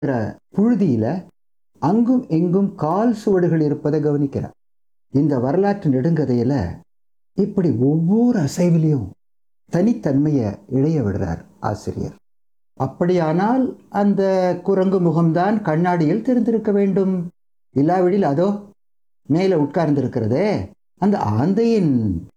இருக்கிற புழுதியில அங்கும் இங்கும் கால் சுவடுகள் இருப்பதை கவனிக்கிறார் இந்த வரலாற்று நெடுங்கதையில இப்படி ஒவ்வொரு அசைவிலையும் தனித்தன்மையை இழைய விடுறார் ஆசிரியர் அப்படியானால் அந்த குரங்கு முகம்தான் கண்ணாடியில் தெரிந்திருக்க வேண்டும் இல்லாவிடில் அதோ மேலே உட்கார்ந்திருக்கிறதே அந்த ஆந்தையின்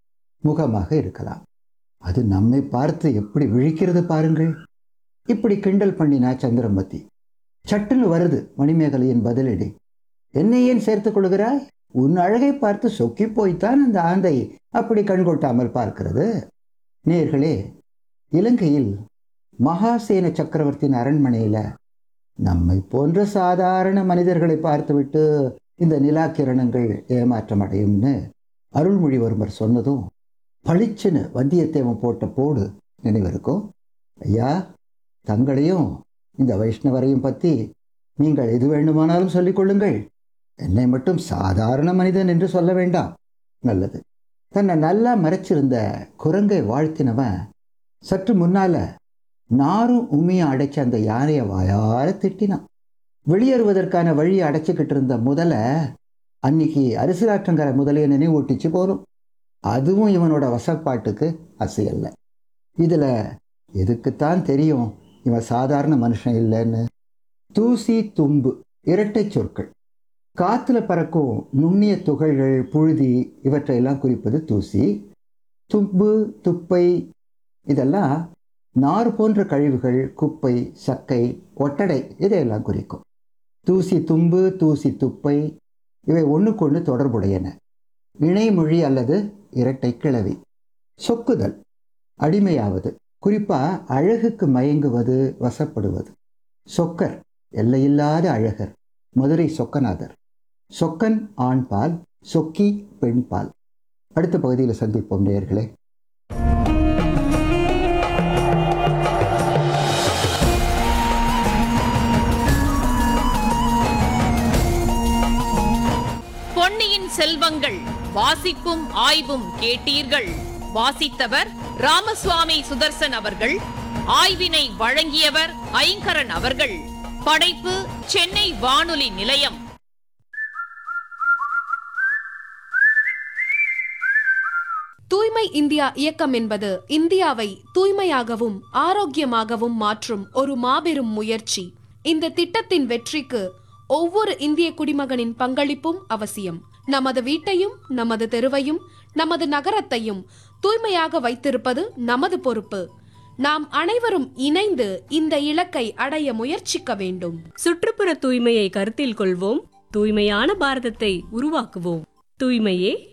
முகமாக இருக்கலாம் அது நம்மை பார்த்து எப்படி விழிக்கிறது பாருங்கள் இப்படி கிண்டல் பண்ணினா சந்திரமதி சட்டுன்னு வருது மணிமேகலையின் பதிலடி என்னை ஏன் சேர்த்துக் கொள்கிறாய் உன் அழகை பார்த்து சொக்கி போய்த்தான் அந்த ஆந்தை அப்படி கண்கொட்டாமல் பார்க்கிறது நேர்களே இலங்கையில் மகாசேன சக்கரவர்த்தியின் அரண்மனையில நம்மை போன்ற சாதாரண மனிதர்களை பார்த்துவிட்டு இந்த நிலா கிரணங்கள் ஏமாற்றம் அடையும்னு அருள்மொழிவர்மர் சொன்னதும் பளிச்சுன்னு வந்தியத்தேவன் போட்ட போடு நினைவிருக்கும் ஐயா தங்களையும் இந்த வைஷ்ணவரையும் பற்றி நீங்கள் எது வேண்டுமானாலும் சொல்லிக் கொள்ளுங்கள் என்னை மட்டும் சாதாரண மனிதன் என்று சொல்ல வேண்டாம் நல்லது தன்னை நல்லா மறைச்சிருந்த குரங்கை வாழ்த்தினவன் சற்று முன்னால நாரும் உமியும் அடைச்ச அந்த யானையை வாயார திட்டினான் வெளியேறுவதற்கான வழியை அடைச்சிக்கிட்டு இருந்த முதல அன்னைக்கு அரிசிலாற்றங்கரை முதலையை நினைவூட்டிச்சு போலும் அதுவும் இவனோட வசப்பாட்டுக்கு அசையல்ல இதுல எதுக்குத்தான் தெரியும் இவன் சாதாரண மனுஷன் இல்லைன்னு தூசி தும்பு இரட்டை சொற்கள் காத்துல பறக்கும் நுண்ணிய துகள்கள் புழுதி இவற்றையெல்லாம் குறிப்பது தூசி தும்பு துப்பை இதெல்லாம் நார் போன்ற கழிவுகள் குப்பை சக்கை ஒட்டடை இதையெல்லாம் குறிக்கும் தூசி தும்பு தூசி துப்பை இவை ஒன்றுக்கொன்று தொடர்புடையன இணைமொழி அல்லது இரட்டை கிளவி சொக்குதல் அடிமையாவது குறிப்பா அழகுக்கு மயங்குவது வசப்படுவது சொக்கர் எல்லையில்லாத அழகர் மதுரை சொக்கநாதர் சொக்கன் ஆண்பால் சொக்கி பெண்பால் அடுத்த பகுதியில் சந்திப்போம் நேயர்களே பொன்னியின் செல்வங்கள் வாசிப்பும் ஆய்வும் கேட்டீர்கள் வாசித்தவர் ராமசுவாமி சுதர்சன் அவர்கள் ஆய்வினை வழங்கியவர் ஐங்கரன் அவர்கள் படைப்பு சென்னை வானொலி நிலையம் தூய்மை இந்தியா இயக்கம் என்பது இந்தியாவை தூய்மையாகவும் ஆரோக்கியமாகவும் மாற்றும் ஒரு மாபெரும் முயற்சி இந்த திட்டத்தின் வெற்றிக்கு ஒவ்வொரு இந்திய குடிமகனின் பங்களிப்பும் அவசியம் நமது வீட்டையும் நமது தெருவையும் நமது நகரத்தையும் தூய்மையாக வைத்திருப்பது நமது பொறுப்பு நாம் அனைவரும் இணைந்து இந்த இலக்கை அடைய முயற்சிக்க வேண்டும் சுற்றுப்புற தூய்மையை கருத்தில் கொள்வோம் தூய்மையான பாரதத்தை உருவாக்குவோம் தூய்மையே